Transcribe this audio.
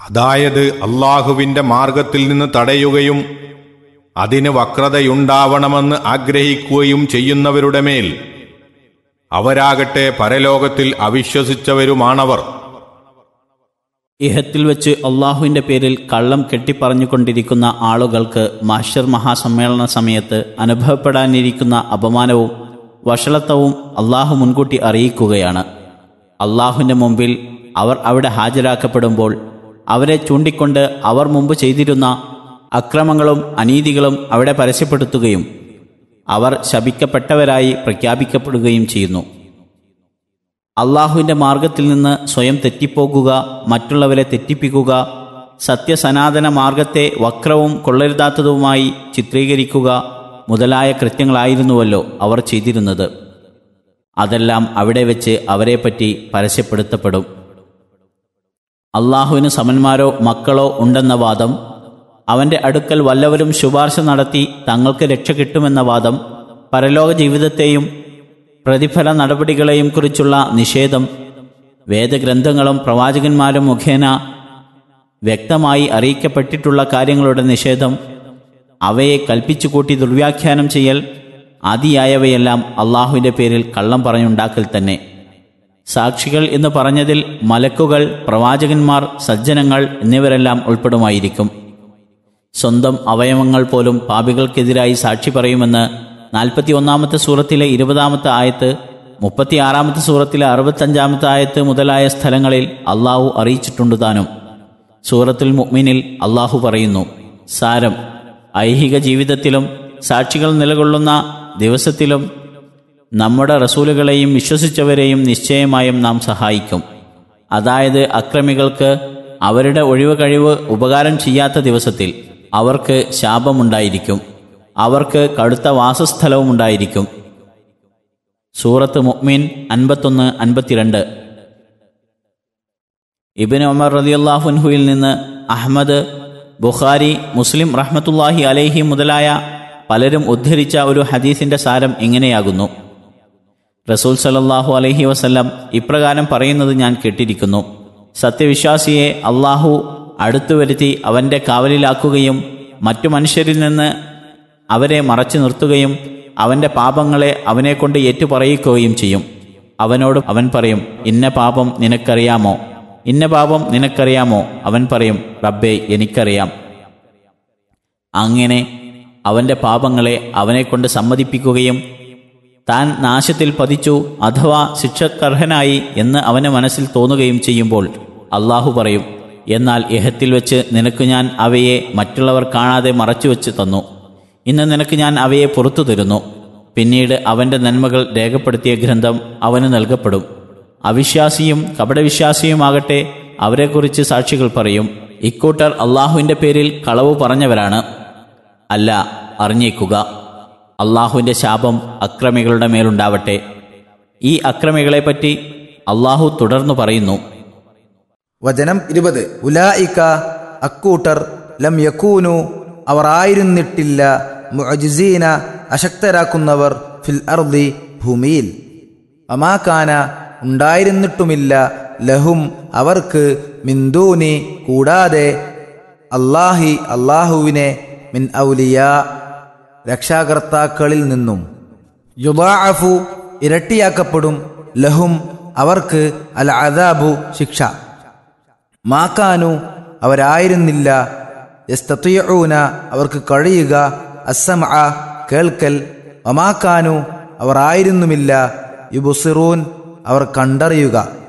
അതായത് അള്ളാഹുവിന്റെ മാർഗത്തിൽ നിന്ന് തടയുകയും അതിന് വക്രതയുണ്ടാവണമെന്ന് ആഗ്രഹിക്കുകയും ചെയ്യുന്നവരുടെ മേൽ അവരാകട്ടെ പരലോകത്തിൽ അവിശ്വസിച്ചവരുമാണവർ ഇഹത്തിൽ വെച്ച് അള്ളാഹുവിൻ്റെ പേരിൽ കള്ളം കെട്ടിപ്പറഞ്ഞുകൊണ്ടിരിക്കുന്ന ആളുകൾക്ക് മാഷർ മഹാസമ്മേളന സമയത്ത് അനുഭവപ്പെടാനിരിക്കുന്ന അപമാനവും വഷളത്വവും അള്ളാഹു മുൻകൂട്ടി അറിയിക്കുകയാണ് അള്ളാഹുവിൻ്റെ മുമ്പിൽ അവർ അവിടെ ഹാജരാക്കപ്പെടുമ്പോൾ അവരെ ചൂണ്ടിക്കൊണ്ട് അവർ മുമ്പ് ചെയ്തിരുന്ന അക്രമങ്ങളും അനീതികളും അവിടെ പരസ്യപ്പെടുത്തുകയും അവർ ശപിക്കപ്പെട്ടവരായി പ്രഖ്യാപിക്കപ്പെടുകയും ചെയ്യുന്നു അള്ളാഹുവിൻ്റെ മാർഗത്തിൽ നിന്ന് സ്വയം തെറ്റിപ്പോകുക മറ്റുള്ളവരെ തെറ്റിപ്പിക്കുക സത്യസനാതന മാർഗത്തെ വക്രവും കൊള്ളരുതാത്തതുമായി ചിത്രീകരിക്കുക മുതലായ കൃത്യങ്ങളായിരുന്നുവല്ലോ അവർ ചെയ്തിരുന്നത് അതെല്ലാം അവിടെ വെച്ച് അവരെപ്പറ്റി പരസ്യപ്പെടുത്തപ്പെടും അള്ളാഹുവിന് സമന്മാരോ മക്കളോ ഉണ്ടെന്ന വാദം അവൻ്റെ അടുക്കൽ വല്ലവരും ശുപാർശ നടത്തി തങ്ങൾക്ക് രക്ഷ കിട്ടുമെന്ന വാദം പരലോക ജീവിതത്തെയും പ്രതിഫല നടപടികളെയും കുറിച്ചുള്ള നിഷേധം വേദഗ്രന്ഥങ്ങളും പ്രവാചകന്മാരും മുഖേന വ്യക്തമായി അറിയിക്കപ്പെട്ടിട്ടുള്ള കാര്യങ്ങളുടെ നിഷേധം അവയെ കൽപ്പിച്ചുകൂട്ടി ദുർവ്യാഖ്യാനം ചെയ്യൽ ആദിയായവയെല്ലാം അള്ളാഹുവിൻ്റെ പേരിൽ കള്ളം പറഞ്ഞുണ്ടാക്കൽ തന്നെ സാക്ഷികൾ എന്ന് പറഞ്ഞതിൽ മലക്കുകൾ പ്രവാചകന്മാർ സജ്ജനങ്ങൾ എന്നിവരെല്ലാം ഉൾപ്പെടുമായിരിക്കും സ്വന്തം അവയവങ്ങൾ പോലും പാപികൾക്കെതിരായി സാക്ഷി പറയുമെന്ന് നാൽപ്പത്തി ഒന്നാമത്തെ സൂറത്തിലെ ഇരുപതാമത്തെ ആയത്ത് മുപ്പത്തിയാറാമത്തെ സൂറത്തിലെ അറുപത്തഞ്ചാമത്തെ ആയത്ത് മുതലായ സ്ഥലങ്ങളിൽ അള്ളാഹു അറിയിച്ചിട്ടുണ്ട് താനും സൂറത്തുൽ മുഅ്മിനിൽ അള്ളാഹു പറയുന്നു സാരം ഐഹിക ജീവിതത്തിലും സാക്ഷികൾ നിലകൊള്ളുന്ന ദിവസത്തിലും നമ്മുടെ റസൂലുകളെയും വിശ്വസിച്ചവരെയും നിശ്ചയമായും നാം സഹായിക്കും അതായത് അക്രമികൾക്ക് അവരുടെ ഒഴിവ് കഴിവ് ഉപകാരം ചെയ്യാത്ത ദിവസത്തിൽ അവർക്ക് ശാപമുണ്ടായിരിക്കും അവർക്ക് കടുത്ത വാസസ്ഥലവും ഉണ്ടായിരിക്കും സൂറത്ത് മുഅ്മിൻ അൻപത്തൊന്ന് അൻപത്തിരണ്ട് ഇബിൻ ഉമർ റലിയല്ലാഹുൻഹുയിൽ നിന്ന് അഹമ്മദ് ബുഖാരി മുസ്ലിം റഹ്മത്തുല്ലാഹി അലൈഹി മുതലായ പലരും ഉദ്ധരിച്ച ഒരു ഹദീസിന്റെ സാരം ഇങ്ങനെയാകുന്നു റസൂൽ സലല്ലാഹു അലൈഹി വസല്ലം ഇപ്രകാരം പറയുന്നത് ഞാൻ കേട്ടിരിക്കുന്നു സത്യവിശ്വാസിയെ അള്ളാഹു അടുത്തു വരുത്തി അവൻ്റെ കാവലിലാക്കുകയും മറ്റു മനുഷ്യരിൽ നിന്ന് അവരെ മറച്ചു നിർത്തുകയും അവൻ്റെ പാപങ്ങളെ അവനെക്കൊണ്ട് ഏറ്റുപറയിക്കുകയും ചെയ്യും അവനോട് അവൻ പറയും ഇന്ന പാപം നിനക്കറിയാമോ ഇന്ന പാപം നിനക്കറിയാമോ അവൻ പറയും റബ്ബേ എനിക്കറിയാം അങ്ങനെ അവൻ്റെ പാപങ്ങളെ അവനെക്കൊണ്ട് സമ്മതിപ്പിക്കുകയും താൻ നാശത്തിൽ പതിച്ചു അഥവാ ശിക്ഷക്കർഹനായി എന്ന് അവന് മനസ്സിൽ തോന്നുകയും ചെയ്യുമ്പോൾ അള്ളാഹു പറയും എന്നാൽ ഇഹത്തിൽ വെച്ച് നിനക്ക് ഞാൻ അവയെ മറ്റുള്ളവർ കാണാതെ മറച്ചുവെച്ച് തന്നു ഇന്ന് നിനക്ക് ഞാൻ അവയെ പുറത്തു തരുന്നു പിന്നീട് അവൻ്റെ നന്മകൾ രേഖപ്പെടുത്തിയ ഗ്രന്ഥം അവന് നൽകപ്പെടും അവിശ്വാസിയും കപടവിശ്വാസിയുമാകട്ടെ അവരെക്കുറിച്ച് സാക്ഷികൾ പറയും ഇക്കൂട്ടർ അള്ളാഹുവിൻ്റെ പേരിൽ കളവ് പറഞ്ഞവരാണ് അല്ല അറിഞ്ഞേക്കുക അള്ളാഹുവിൻ്റെ ശാപം അക്രമികളുടെ മേലുണ്ടാവട്ടെ ഈ അക്രമികളെപ്പറ്റി അള്ളാഹു തുടർന്നു പറയുന്നു വചനം ഇരുപത് ഉലായിക്ക അക്കൂട്ടർ ലം യക്കൂനു അവർ ആയിരുന്നിട്ടില്ല മുഅജിസീന അശക്തരാക്കുന്നവർ ഫിൽ അർദി ഭൂമിയിൽ അമാക്കാന ഉണ്ടായിരുന്നിട്ടുമില്ല ലഹും അവർക്ക് മിന്ദൂനി കൂടാതെ അല്ലാഹി അള്ളാഹുവിനെ മിൻ ഔലിയ രക്ഷാകർത്താക്കളിൽ നിന്നും യുദാഅഫു ഇരട്ടിയാക്കപ്പെടും ലഹും അവർക്ക് അൽ അദാബു ശിക്ഷ മാക്കാനു അവരായിരുന്നില്ല യസ്തത്തിയൂന അവർക്ക് കഴിയുക അസം കേൾക്കൽ ഒമാക്കാനു അവർ ആയിരുന്നുമില്ല യുബുസിറൂൻ അവർ കണ്ടറിയുക